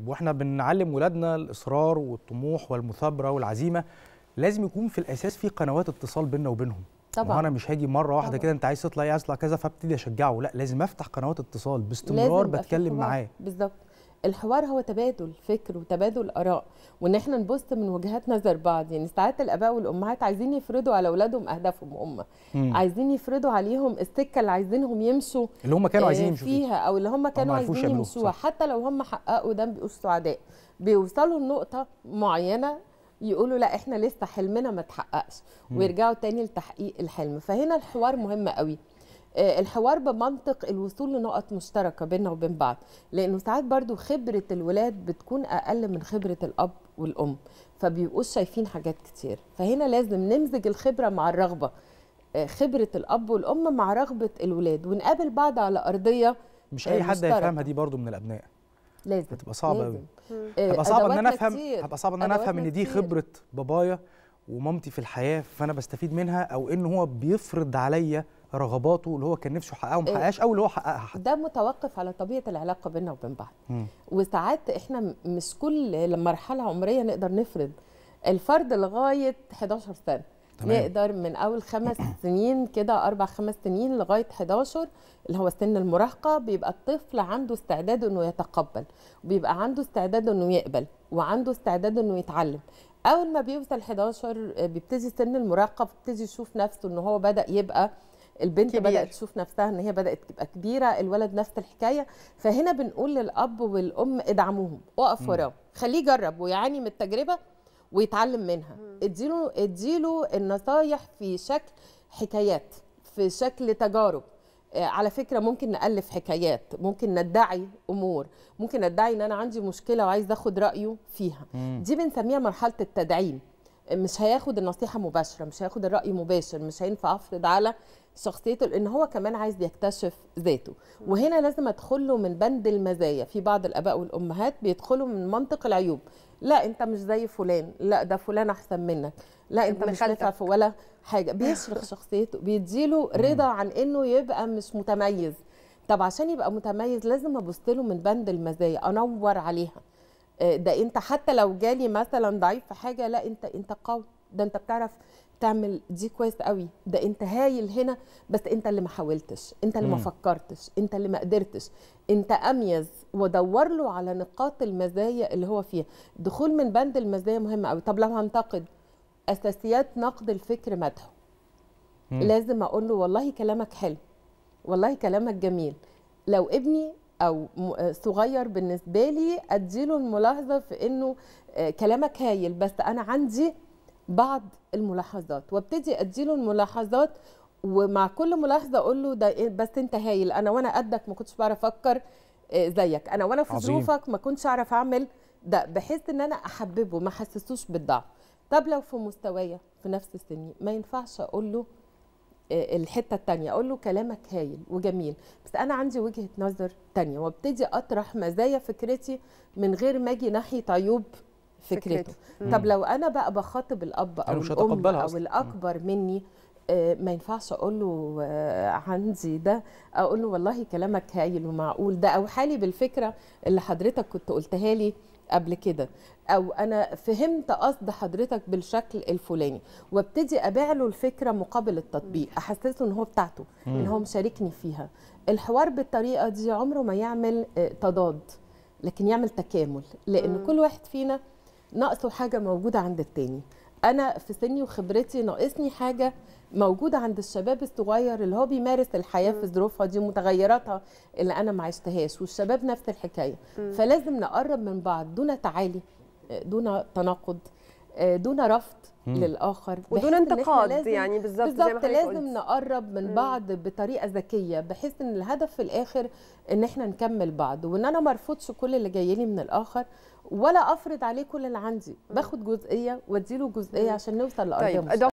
طيب واحنا بنعلم ولادنا الاصرار والطموح والمثابره والعزيمه لازم يكون في الاساس في قنوات اتصال بيننا وبينهم طبعا ما انا مش هاجي مره واحده طبعاً. كده انت عايز تطلع ايه عايز تطلع كذا فابتدي اشجعه لا لازم افتح قنوات اتصال باستمرار لازم يبقى في بتكلم حوار. معاه بالظبط الحوار هو تبادل فكر وتبادل اراء وان احنا نبص من وجهات نظر بعض يعني ساعات الاباء والامهات عايزين يفرضوا على اولادهم اهدافهم هم مم. عايزين يفرضوا عليهم السكه اللي عايزينهم يمشوا اللي هم كانوا آه، عايزين يمشوا فيها فيها او اللي هم كانوا عرفوش عايزين يعملوه، يمشوها صح. حتى لو هم حققوا ده مبيبقوش سعداء بيوصلوا لنقطه معينه يقولوا لا احنا لسه حلمنا ما اتحققش ويرجعوا تاني لتحقيق الحلم فهنا الحوار مهم قوي آه، الحوار بمنطق الوصول لنقط مشتركه بيننا وبين بعض لانه ساعات برضو خبره الولاد بتكون اقل من خبره الاب والام فبيبقوش شايفين حاجات كتير فهنا لازم نمزج الخبره مع الرغبه آه، خبره الاب والام مع رغبه الولاد ونقابل بعض على ارضيه مش اي آه، حد مشتركة. هيفهمها دي برضو من الابناء لازم هتبقى صعبه لازم. قوي آه، هيبقى صعب ان انا أدواتنا افهم كتير. هيبقى صعب ان انا افهم أدواتنا ان دي كتير. خبره بابايا ومامتي في الحياه فانا بستفيد منها او ان هو بيفرض عليا رغباته اللي هو كان نفسه يحققها وما إيه. حققهاش او اللي هو حققها حتى ده متوقف على طبيعه العلاقه بيننا وبين بعض مم. وساعات احنا م- مش كل مرحله عمريه نقدر نفرض الفرد لغايه 11 سنه تمام. نقدر من اول خمس سنين كده اربع خمس سنين لغايه 11 اللي هو سن المراهقه بيبقى الطفل عنده استعداد انه يتقبل وبيبقى عنده استعداد انه يقبل وعنده استعداد انه يتعلم اول ما بيوصل 11 آه، بيبتدي سن المراهقه بيبتدي يشوف نفسه ان هو بدا يبقى البنت كبير. بدات تشوف نفسها ان هي بدات تبقى كبيره الولد نفس الحكايه فهنا بنقول للاب والام ادعموهم وقف وراه خليه يجرب ويعاني من التجربه ويتعلم منها اديله اديله النصايح في شكل حكايات في شكل تجارب آه، على فكره ممكن نالف حكايات ممكن ندعي امور ممكن ندعي ان انا عندي مشكله وعايز اخد رايه فيها دي بنسميها مرحله التدعيم مش هياخد النصيحه مباشره مش هياخد الراي مباشر مش هينفع افرض على شخصيته لان هو كمان عايز يكتشف ذاته وهنا لازم ادخل له من بند المزايا في بعض الاباء والامهات بيدخلوا من منطق العيوب لا انت مش زي فلان لا ده فلان احسن منك لا انت ابن مش نافع خالتك. في ولا حاجه بيشرخ شخصيته بيديله رضا عن انه يبقى مش متميز طب عشان يبقى متميز لازم ابص له من بند المزايا انور عليها آه، ده انت حتى لو جالي مثلا ضعيف في حاجه لا انت انت قوي ده انت بتعرف تعمل دي كويس قوي ده انت هايل هنا بس انت اللي ما حاولتش انت اللي ما مم. فكرتش انت اللي ما قدرتش انت اميز ودور له على نقاط المزايا اللي هو فيها دخول من بند المزايا مهم قوي طب لو هنتقد اساسيات نقد الفكر مدحه مم. لازم اقول له والله كلامك حلو والله كلامك جميل لو ابني او م- آه صغير بالنسبه لي اديله الملاحظه في انه آه، كلامك هايل بس انا عندي بعض الملاحظات وابتدي اديله الملاحظات ومع كل ملاحظه اقول له ده إيه بس انت هايل انا وانا قدك ما كنتش بعرف افكر آه، زيك انا وانا في عظيم. ظروفك ما كنتش اعرف اعمل ده بحيث ان انا احببه ما احسسوش بالضعف طب لو في مستوايا في نفس سني ما ينفعش اقول له آه، الحته التانية اقول له كلامك هايل وجميل بس انا عندي وجهه نظر تانية وابتدي اطرح مزايا فكرتي من غير ما اجي ناحيه عيوب فكرته فكرته. طب لو انا بقى بخاطب الاب أنا او مش الام هتقبلها او أصلاً. الاكبر مني آه، ما ينفعش اقول له آه، عندي ده اقول له والله كلامك هايل ومعقول ده او حالي بالفكره اللي حضرتك كنت قلتها لي قبل كده او انا فهمت قصد حضرتك بالشكل الفلاني وابتدي ابيع له الفكره مقابل التطبيق احسسه ان هو بتاعته ان هو مشاركني فيها الحوار بالطريقه دي عمره ما يعمل آه، تضاد لكن يعمل تكامل لان كل واحد فينا ناقصه حاجه موجوده عند التاني انا في سني وخبرتي ناقصني حاجه موجوده عند الشباب الصغير اللي هو بيمارس الحياه في ظروفها دي متغيراتها اللي انا ما عشتهاش والشباب نفس الحكايه فلازم نقرب من بعض دون تعالي آه، دون تناقض آه، دون رفض للاخر ودون بحيث إن إحنا انتقاد لازم- يعني بالظبط زي ما بالظبط حضرتك لازم قلت. نقرب من بعض بطريقه ذكيه بحيث ان الهدف في الاخر ان احنا نكمل بعض وان انا ما ارفضش كل اللي جاي لي من الاخر ولا افرض عليه كل اللي عندي باخد جزئيه واديله جزئيه عشان نوصل لارضيه طيب مشتركه